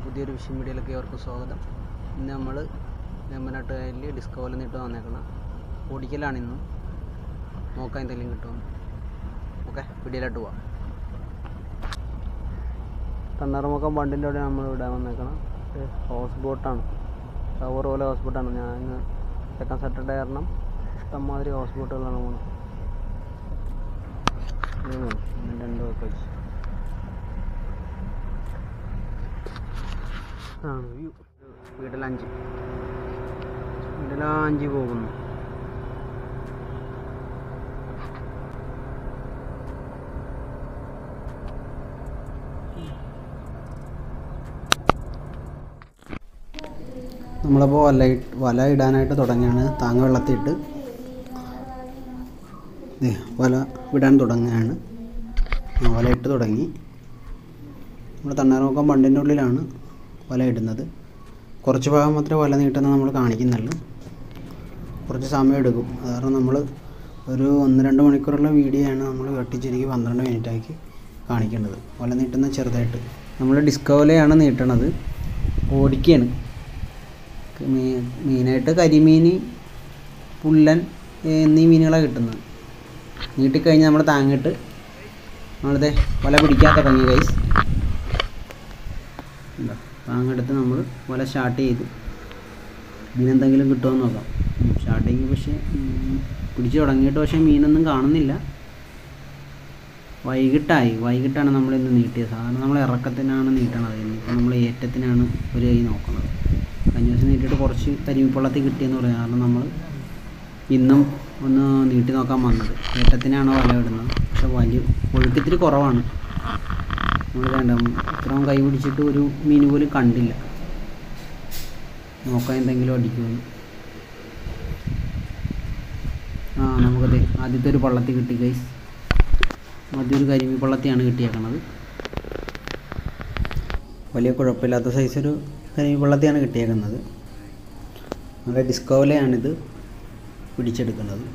പുതിയൊരു വിഷയം വീഡിയോയിലേക്ക് അവർക്ക് സ്വാഗതം ഇന്ന് നമ്മൾ നെമ്മനാട്ട് കായലിൽ ഡിസ്കവറിൽ നിന്നിട്ട് വന്നേക്കണം ഓടിക്കലാണ് ഇന്നും നോക്കാൻ എന്തെങ്കിലും കിട്ടുമോ ഓക്കെ വീഡിയോയിലോട്ട് പോവാം തണ്ണാറുമുക്കം ബണ്ടിൻ്റെ അവിടെ നമ്മൾ ഇവിടെ വന്നേക്കണം ഇത് ഹൗസ് ബോട്ടാണ് ടവർ പോലെ ഹൗസ് ബോട്ടാണ് ഞാൻ ഇന്ന് സെക്കൻഡ് സാറ്റർഡേ കാരണം ഇഷ്ടംമാതിരി ഹൗസ് ബോട്ടുകളാണ് പോകുന്നത് രണ്ടോ കഴിച്ച് ആണ് വ്യൂ വീട്ടിൽ അഞ്ച് വീട്ടിൽ അഞ്ച് പോകുന്നു നമ്മളപ്പോൾ വല ഇട്ട് വല ഇടാനായിട്ട് തുടങ്ങിയാണ് താങ്ങ വെള്ളത്തിയിട്ട് ദേ, വല വിടാൻ തുടങ്ങുകയാണ് ആ, വല ഇട്ട് തുടങ്ങി നമ്മൾ തണ്ണാറുമുക്കം ബണ്ടിൻ്റെ ഉള്ളിലാണ് വല ഇടുന്നത് കുറച്ച് ഭാഗം മാത്രമേ വല നീട്ടുന്നത് നമ്മൾ കാണിക്കുന്നുള്ളൂ കുറച്ച് സമയം എടുക്കും അത് കാരണം നമ്മൾ ഒരു ഒന്ന് രണ്ട് മണിക്കൂറുള്ള വീഡിയോ ആണ് നമ്മൾ വെട്ടിച്ചിരിക്ക് പന്ത്രണ്ട് മിനിറ്റ് ആക്കി കാണിക്കേണ്ടത് വല നീട്ടുന്ന ചെറുതായിട്ട് നമ്മൾ ഡിസ്കവലയാണ് നീട്ടണത് ഓടിക്കുകയാണ് മീ- മീനായിട്ട് കരിമീൻ പുല്ലൻ എന്നീ മീനുകളാണ് കിട്ടുന്നത് നീട്ടിക്കഴിഞ്ഞ് നമ്മൾ താങ്ങിട്ട് നമ്മളിത് വല പിടിക്കാൻ തുടങ്ങി കൈസ് എന്താ താങ്ങെടുത്ത് നമ്മൾ വല സ്റ്റാർട്ട് ചെയ്തു ഇതിനെന്തെങ്കിലും കിട്ടുമോ നോക്കാം സ്റ്റാർട്ടിങ് പക്ഷേ ഉം, പിടിച്ച് തുടങ്ങിയിട്ട് പക്ഷേ മീനൊന്നും കാണുന്നില്ല വൈകിട്ടായി വൈകിട്ടാണ് നമ്മൾ ഇന്ന് നീട്ടിയത് സാധാരണ നമ്മൾ ഇറക്കത്തിനാണ് നീട്ടണത് ഇന്നിപ്പോൾ നമ്മൾ ഏറ്റത്തിനാണ് ഒരു കൈ നോക്കുന്നത് കഴിഞ്ഞ ദിവസം നീട്ടിയിട്ട് കുറച്ച് കരിമിപ്പള്ളത്തിൽ കിട്ടിയെന്ന് പറയാം കാരണം നമ്മൾ ഇന്നും ഒന്ന് നീട്ടി നോക്കാൻ വന്നത് ഏറ്റത്തിനാണ് വല ഇടുന്നത് പക്ഷെ വലിയ ഒഴുക്കിത്തിരി കുറവാണ് നമ്മൾ വേണ്ട ഇത്രയും കൈ പിടിച്ചിട്ട് ഒരു മീൻ പോലും കണ്ടില്ല നോക്കാൻ എന്തെങ്കിലും അടിക്കുമെന്ന് ആ നമുക്കത് ആദ്യത്തെ ഒരു പള്ളത്തി കിട്ടി ഗൈസ് ആദ്യം ഒരു കരിമീൻ പള്ളത്തിയാണ് കിട്ടിയേക്കണത് വലിയ കുഴപ്പമില്ലാത്ത സൈസ് ഒരു കരിമീൻ പള്ളത്തിയാണ് കിട്ടിയേക്കുന്നത് നല്ല ഡിസ്കവലയാണിത് പിടിച്ചെടുക്കുന്നത്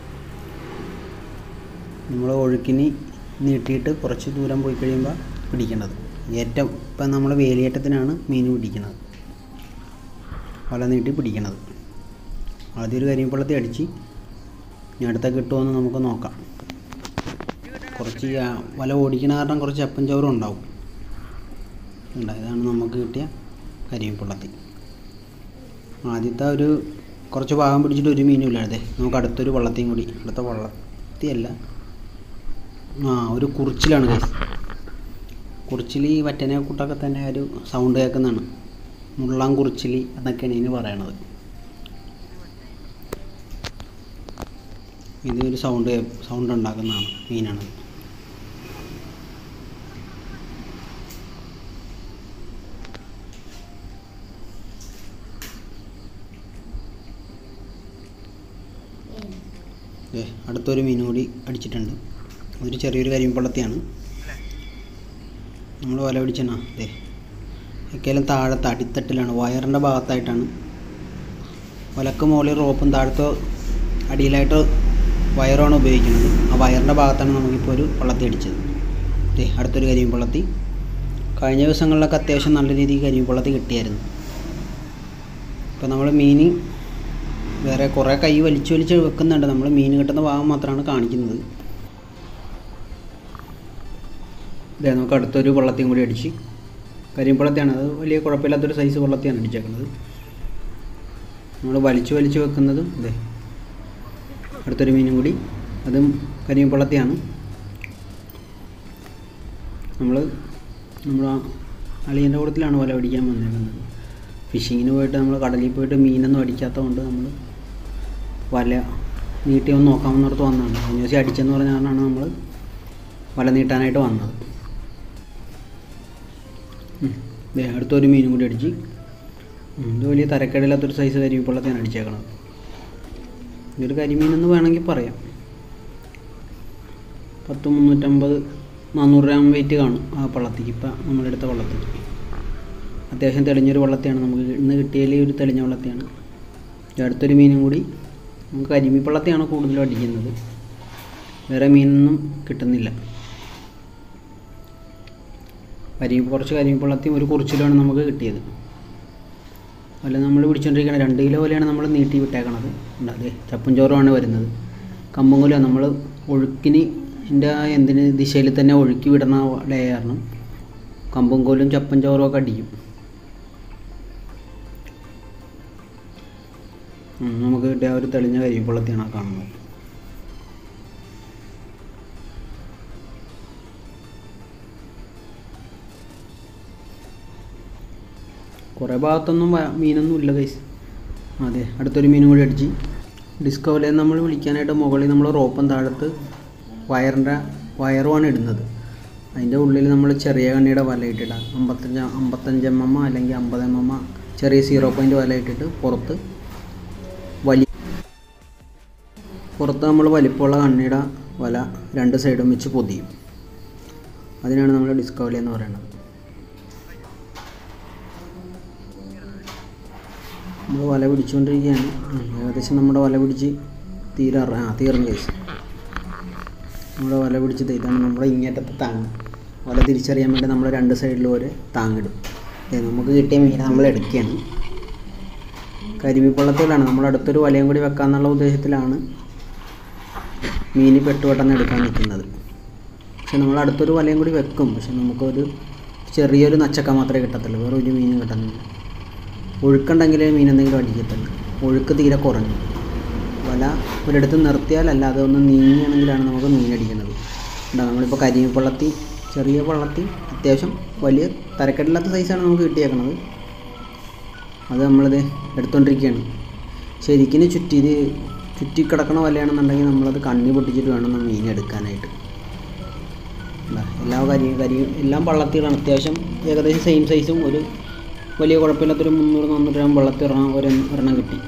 നമ്മൾ ഒഴുക്കിനി നീട്ടിയിട്ട് കുറച്ച് ദൂരം പോയി കഴിയുമ്പോൾ പിടിക്കേണ്ടത് ഏറ്റം ഇപ്പം നമ്മൾ വേലിയേറ്റത്തിനാണ് മീൻ പിടിക്കുന്നത് വല നീട്ടി പിടിക്കണത് ആദ്യം ഒരു കരിമ്പള്ളത്തി അടിച്ച് ഇനി അടുത്ത കിട്ടുമോയെന്ന് നമുക്ക് നോക്കാം കുറച്ച് ഈ ആ വല ഓടിക്കണ കാരണം കുറച്ച് അപ്പൻ ചോറും ഉണ്ടാവും ഉണ്ട് ഇതാണ് നമുക്ക് കിട്ടിയ കരിമ്പള്ളത്തി ആദ്യത്തെ ഒരു കുറച്ച് ഭാഗം പിടിച്ചിട്ട് ഒരു മീനും ഇല്ലാതെ നമുക്ക് അടുത്തൊരു വള്ളത്തെയും കൂടി അടുത്ത വള്ളത്തിയല്ല ആ ഒരു കുറിച്ചിലാണ് കൈസ് കുറിച്ചിൽ ഈ വറ്റനെ കൂട്ടൊക്കെ തന്നെ ഒരു സൗണ്ട് കേൾക്കുന്നതാണ് മുള്ളാൻ കുറിച്ചിലി എന്നൊക്കെയാണ് ഇതിന് പറയണത് ഇത് ഒരു സൗണ്ട് സൗണ്ട് ഉണ്ടാക്കുന്നതാണ് മീനാണ് ദേ, അടുത്തൊരു മീൻ കൂടി അടിച്ചിട്ടുണ്ട് അതൊരു ചെറിയൊരു കരിമ്പള്ളത്തിയാണ് നമ്മൾ വല പിടിച്ചണ അതെ ഒക്കെല്ലാം താഴത്തെ അടിത്തട്ടിലാണ് വയറിൻ്റെ ഭാഗത്തായിട്ടാണ് വലക്ക് മുകളിൽ റോപ്പും താഴത്തെ അടിയിലായിട്ട് വയറാണ് ഉപയോഗിക്കുന്നത് ആ വയറിൻ്റെ ഭാഗത്താണ് നമുക്കിപ്പോൾ ഒരു വള്ളത്തി അടിച്ചത് ദേ അടുത്തൊരു കരിയും വള്ളത്തി കഴിഞ്ഞ ദിവസങ്ങളിലൊക്കെ അത്യാവശ്യം നല്ല രീതിയിൽ കരിയും വള്ളത്തി കിട്ടിയായിരുന്നു ഇപ്പോൾ നമ്മൾ മീൻ വേറെ കുറേ കൈ വലിച്ചു വലിച്ച് വെക്കുന്നുണ്ട് നമ്മൾ മീൻ കിട്ടുന്ന ഭാഗം മാത്രമാണ് കാണിക്കുന്നത് ഇതേ നമുക്ക് അടുത്തൊരു വള്ളത്തെയും കൂടി അടിച്ച് കരിമ്പള്ളത്തെയാണ് അത് വലിയ കുഴപ്പമില്ലാത്തൊരു സൈസ് വള്ളത്തെയാണ് അടിച്ചേക്കുന്നത് നമ്മൾ വലിച്ചു വലിച്ചു വെക്കുന്നതും ഇതേ അടുത്തൊരു മീനും കൂടി അതും കരിമ്പള്ളത്തെയാണ് നമ്മൾ നമ്മൾ അളിയൻ്റെ കൂട്ടത്തിലാണ് വല പിടിക്കാൻ വന്നേക്കുന്നത് ഫിഷിങ്ങിന് പോയിട്ട് നമ്മൾ കടലിൽ പോയിട്ട് മീനൊന്നും അടിക്കാത്തതുകൊണ്ട് നമ്മൾ വല നീട്ടി ഒന്ന് നോക്കാമെന്നോർത്ത് വന്നതാണ് കഴിഞ്ഞ ദിവസം അടിച്ചെന്ന് പറഞ്ഞ കാരണമാണ് നമ്മൾ വല നീട്ടാനായിട്ട് വന്നത് ഉം. ദേ അടുത്തൊരു മീനും കൂടി അടിച്ച് ഉം, ഇത് വലിയ തരക്കേടില്ലാത്തൊരു സൈസ് കരിമീപ്പള്ളത്തെയാണ് അടിച്ചേക്കണത് ഇതൊരു കരിമീനെന്ന് വേണമെങ്കിൽ പറയാം പത്ത് മുന്നൂറ്റമ്പത് നാനൂറ് ഗ്രാം വെയിറ്റ് കാണും ആ പള്ളത്തിക്ക് ഇപ്പം നമ്മളെടുത്ത വള്ളത്തിക്ക് അത്യാവശ്യം തെളിഞ്ഞൊരു വള്ളത്തെയാണ് നമുക്ക് ഇന്ന് കിട്ടിയതിൽ ഒരു തെളിഞ്ഞ വള്ളത്തെയാണ് ഇത് അടുത്തൊരു മീനും കൂടി നമുക്ക് കരിമീൻ പള്ളത്തെയാണ് കൂടുതലും അടിക്കുന്നത് വേറെ മീനൊന്നും കിട്ടുന്നില്ല കരി കുറച്ച് കരിമ്പള്ളത്തിയും ഒരു കുറിച്ചിലുമാണ് നമുക്ക് കിട്ടിയത് വല നമ്മൾ പിടിച്ചുകൊണ്ടിരിക്കുന്നത് രണ്ട് കിലോ വലയാണ് നമ്മൾ നീട്ടി വിട്ടേക്കണത് ഉണ്ട് അതെ ചപ്പും ചോറുമാണ് വരുന്നത് കമ്പും കൊല്ലുക നമ്മൾ ഒഴുക്കിന് എൻ്റെ എന്തിന് ദിശയിൽ തന്നെ ഒഴുക്കി വിടണ വലയ കാരണം കമ്പും കോലും ചപ്പും ചോറും ഒക്കെ അടിക്കും ഉം, നമുക്ക് കിട്ടിയ ഒരു തെളിഞ്ഞ കരിമ്പള്ളത്തിയാണ് ആ കാണുന്നത് കുറേ ഭാഗത്തൊന്നും വ- മീനൊന്നും ഇല്ല കൈസ് അതെ അടുത്തൊരു മീനും കൂടി അടിച്ച് ഡിസ്കവറിയിൽ നമ്മൾ വിളിക്കാനായിട്ട് മുകളിൽ നമ്മൾ റോപ്പം താഴത്ത് വയറിൻ്റെ വയറുമാണ് ഇടുന്നത് അതിൻ്റെ ഉള്ളിൽ നമ്മൾ ചെറിയ കണ്ണിയുടെ വല ഇട്ടിട അമ്പത്തഞ്ച് അമ്പത്തഞ്ച് എം എം അല്ലെങ്കിൽ അമ്പത് എം എം ചെറിയ സീറോ പോയിൻ്റ് വല ഇട്ടിട്ട് പുറത്ത് വലിയ പുറത്ത് നമ്മൾ വലിപ്പമുള്ള കണ്ണിയുടെ വല രണ്ട് സൈഡും വെച്ച് പൊതിയും അതിനാണ് നമ്മൾ ഡിസ്കവറി എന്ന് പറയുന്നത് നമ്മൾ വല പിടിച്ചുകൊണ്ടിരിക്കുകയാണ് ഉം, ഏകദേശം നമ്മുടെ വല പിടിച്ച് തീരാറ ആ തീർന്നു കേസ് നമ്മുടെ വല പിടിച്ച് ദേ ഇതാണ് നമ്മുടെ ഇങ്ങേറ്റത്തെ താങ്ങ് വല തിരിച്ചറിയാൻ വേണ്ടി നമ്മൾ രണ്ട് സൈഡിലും ഒരു താങ്ങിടും ദേ നമുക്ക് കിട്ടിയ മീനെ നമ്മൾ എടുക്കുകയാണ് കരിമീപ്പള്ളത്തിലാണ് നമ്മൾ അടുത്തൊരു വലയും കൂടി വെക്കാന്നുള്ള ഉദ്ദേശത്തിലാണ് മീന് പെട്ടുപെട്ടെന്ന് എടുക്കാൻ നിൽക്കുന്നത് പക്ഷെ നമ്മൾ അടുത്തൊരു വലയും കൂടി വെക്കും പക്ഷെ നമുക്കൊരു ചെറിയൊരു നച്ചക്ക മാത്രമേ കിട്ടത്തുള്ളൂ വേറെ ഒരു മീനും കിട്ടുന്നില്ല ഒഴുക്കുണ്ടെങ്കിലേ മീൻ എന്തെങ്കിലും അടിക്കത്തുള്ളൂ ഒഴുക്ക് തീരെ കുറഞ്ഞു വല ഒരിടത്ത് നിർത്തിയാൽ അല്ലാതെ ഒന്ന് നീങ്ങിയാണെങ്കിലാണ് നമുക്ക് മീൻ അടിക്കുന്നത് ഉണ്ടാ നമ്മളിപ്പോൾ കരിമീൻ പള്ളത്തി ചെറിയ പള്ളത്തി അത്യാവശ്യം വലിയ തരക്കെട്ടില്ലാത്ത സൈസാണ് നമുക്ക് കിട്ടിയേക്കണത് അത് നമ്മളിത് എടുത്തുകൊണ്ടിരിക്കുകയാണ് ശരിക്കും ചുറ്റി ഇത് ചുറ്റി കിടക്കണ വലയാണെന്നുണ്ടെങ്കിൽ നമ്മളത് കണ്ണി പൊട്ടിച്ചിട്ട് വേണം നമ്മൾ മീൻ എടുക്കാനായിട്ട് ദാ എല്ലാ കരി കരി എല്ലാം പള്ളത്തികളാണ് അത്യാവശ്യം ഏകദേശം സെയിം സൈസും ഒരു വലിയ കുഴപ്പമില്ലാത്തൊരു മുന്നൂറ് നാന്നൂറ് ഗ്രാം വെള്ളത്തിൽ ഒരെണ്ണം ഒരു ഒരെണ്ണം കിട്ടി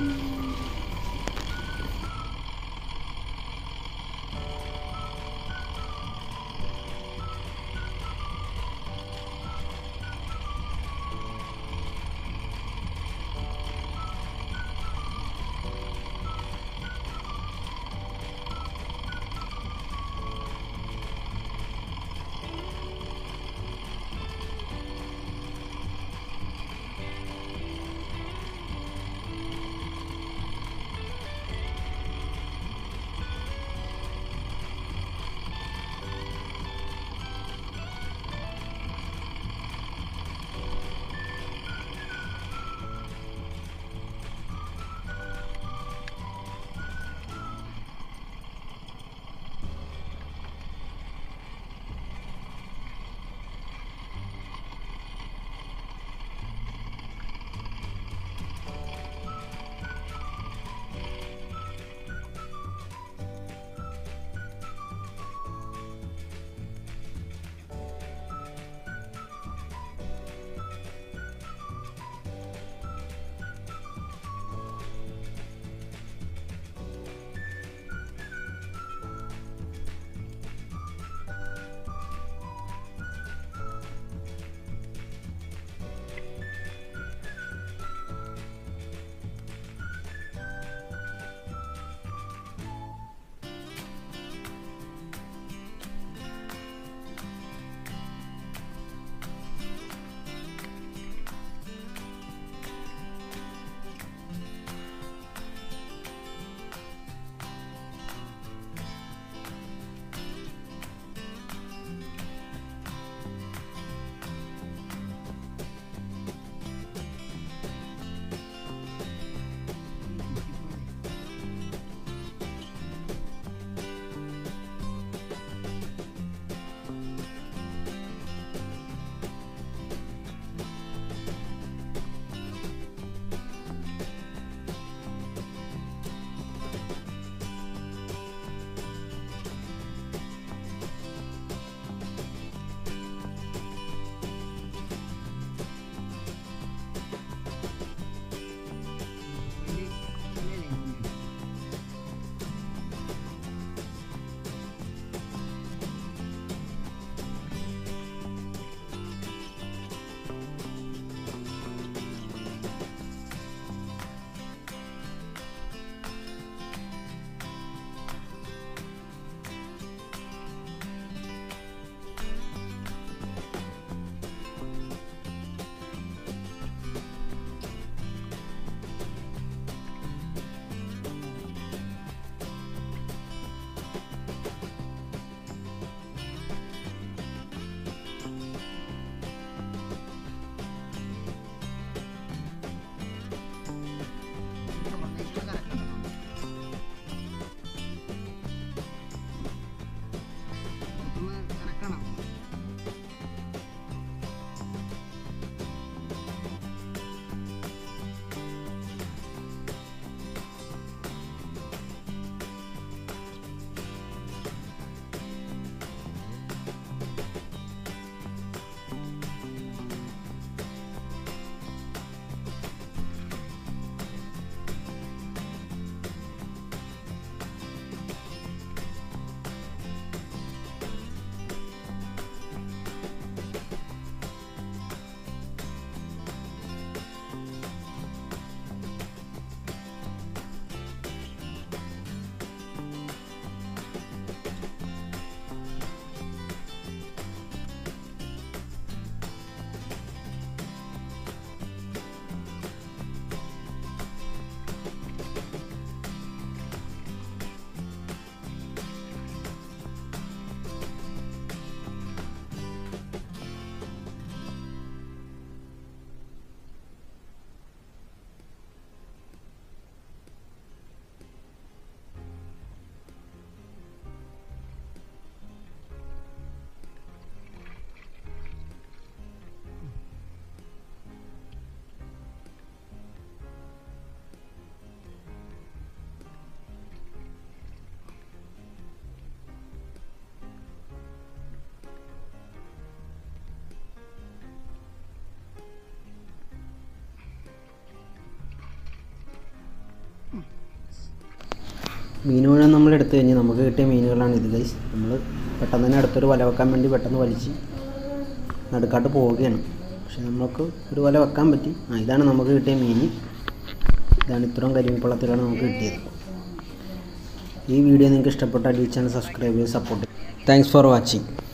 മീൻ മുഴുവൻ നമ്മൾ എടുത്തു കഴിഞ്ഞ് നമുക്ക് കിട്ടിയ മീനുകളാണ് ഇത് ഗൈസ് നമ്മൾ പെട്ടെന്ന് തന്നെ അടുത്തൊരു വല വെക്കാൻ വേണ്ടി പെട്ടെന്ന് വലിച്ച് നടുക്കാട്ട് പോവുകയാണ് പക്ഷെ നമുക്ക് ഒരു വല വെക്കാൻ പറ്റി ആ ഇതാണ് നമുക്ക് കിട്ടിയ മീൻ ഇതാണ് ഇത്രയും കരിമീപ്പള്ളത്തിലാണ് നമുക്ക് കിട്ടിയത് ഈ വീഡിയോ നിങ്ങൾക്ക് ഇഷ്ടപ്പെട്ടാൽ ഈ ചാനൽ സബ്സ്ക്രൈബ് ചെയ്ത് സപ്പോർട്ട് താങ്ക്സ് ഫോർ വാച്ചിങ്